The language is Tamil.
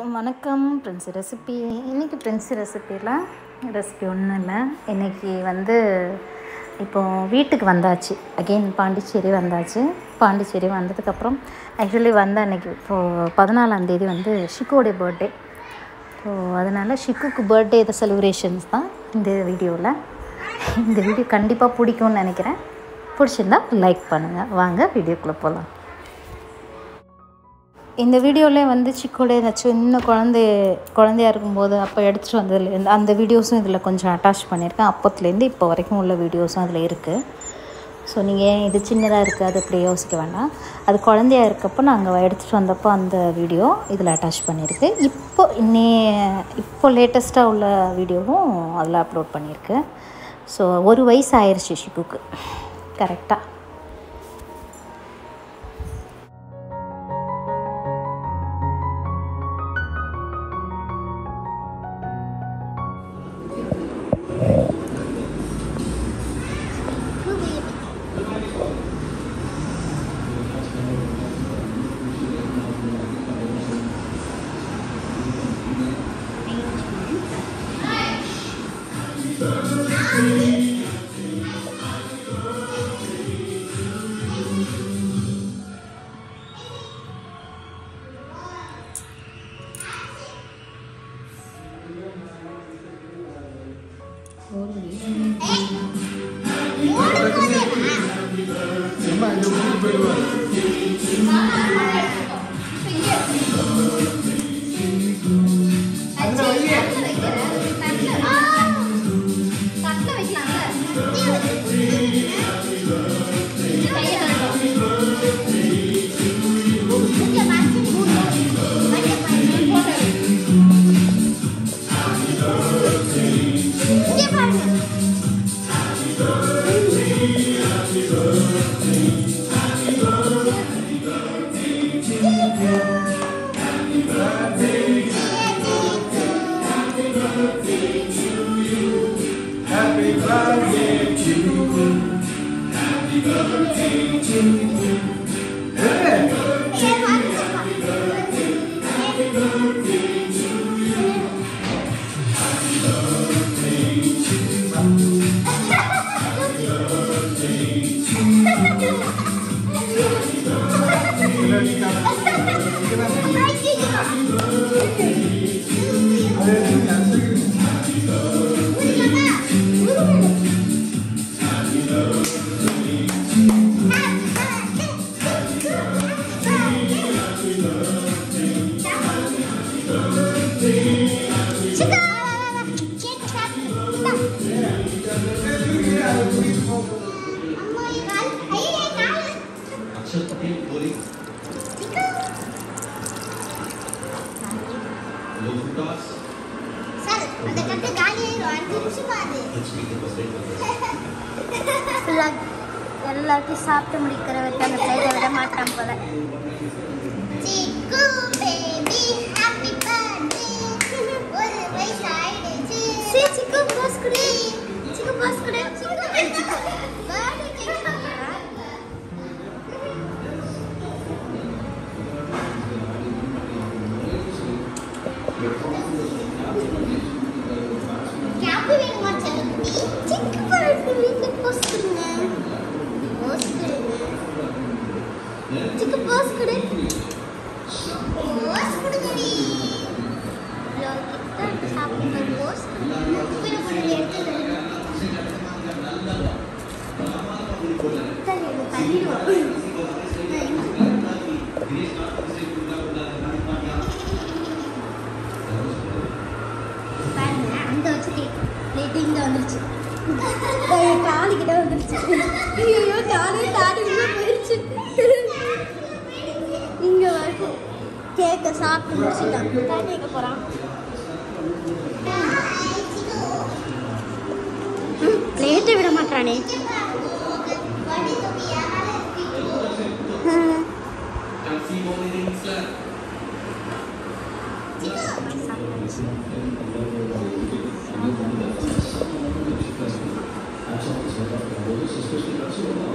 வணக்கம் பிரின்ஸ் ரெசிபி இன்றைக்கி பிரின்ஸ் ரெசிப்பியில் ரெசிபி ஒன்றும் இல்லை இன்றைக்கி வந்து இப்போது வீட்டுக்கு வந்தாச்சு அகெயின் பாண்டிச்சேரி வந்தாச்சு பாண்டிச்சேரி வந்ததுக்கப்புறம் ஆக்சுவலி வந்த அன்றைக்கி இப்போது பதினாலாந்தேதி வந்து ஷிக்கோடைய பர்த்டே ஸோ அதனால் ஷிக்குக்கு பர்த்டே இதை செலிப்ரேஷன்ஸ் தான் இந்த வீடியோவில் இந்த வீடியோ கண்டிப்பாக பிடிக்கும்னு நினைக்கிறேன் பிடிச்சிருந்தா லைக் பண்ணுங்கள் வாங்க வீடியோக்குள்ளே போகலாம் இந்த வீடியோவிலே வந்து சிக்கோட இந்த சின்ன குழந்தை குழந்தையா இருக்கும்போது அப்போ எடுத்துகிட்டு வந்ததுலேருந்து அந்த வீடியோஸும் இதில் கொஞ்சம் அட்டாச் பண்ணியிருக்கேன் அப்போத்துலேருந்து இப்போ வரைக்கும் உள்ள வீடியோஸும் அதில் இருக்குது ஸோ நீங்கள் ஏன் இது சின்னதாக இருக்குது அது அப்படி யோசிக்க வேண்டாம் அது குழந்தையா இருக்கப்போ நாங்கள் எடுத்துகிட்டு வந்தப்போ அந்த வீடியோ இதில் அட்டாச் பண்ணியிருக்கு இப்போ இன்னே இப்போ லேட்டஸ்ட்டாக உள்ள வீடியோவும் அதில் அப்லோட் பண்ணியிருக்கு ஸோ ஒரு வயசு ஆயிடுச்சு ஷிக்குக்கு கரெக்டாக அம்மா இந்த ஊருக்கு போயிடுவாரு அந்த வழியே Happy birthday to you. Happy birthday to you. Hey, முன்னாடி காமி. அது எடுத்துங்க, எடுத்துங்க. अक्षरपति बोली लोकदास लक्ष्मी के बसरे எல்லாத்தையும் சாப்பிட்டு முடிக்கிற வரைக்கும் அந்த பிளேட்டை விட மாட்டான் போல சிக்கு பேபி ஹாப்பி பர்த்டே ஒரு வயசு ஆயிடுச்சு சி சிக்கு பாஸ் குடு சிக்கு பாஸ் குடு சிக்கு பர்த்டே கேக் சாப்பிடுறா கேப் வேணுமா செல்லக்குட்டி சிக்கு பர்த்டே வீட்டுல போஸ் கொடுங்க போஸ் கொடுங்க சிக்கு போஸ் கொடு போஸ் கொடுங்கடி இவ்வளோ கிட்ட சாப்பிடுங்க போஸ் உப்பின பொருள் எடுத்து பாருங்க அங்க வச்சு லேட்டு இங்க வந்துருச்சு காலு கிட்ட வந்துருச்சு ஐயோ காலு காலு உள்ள போயிருச்சு இங்க வரைக்கும் கேக்க சாப்பிட்டு முடிச்சுட்டான் கேட்க போறான் லேட்டை விட மாட்டானே Thank you.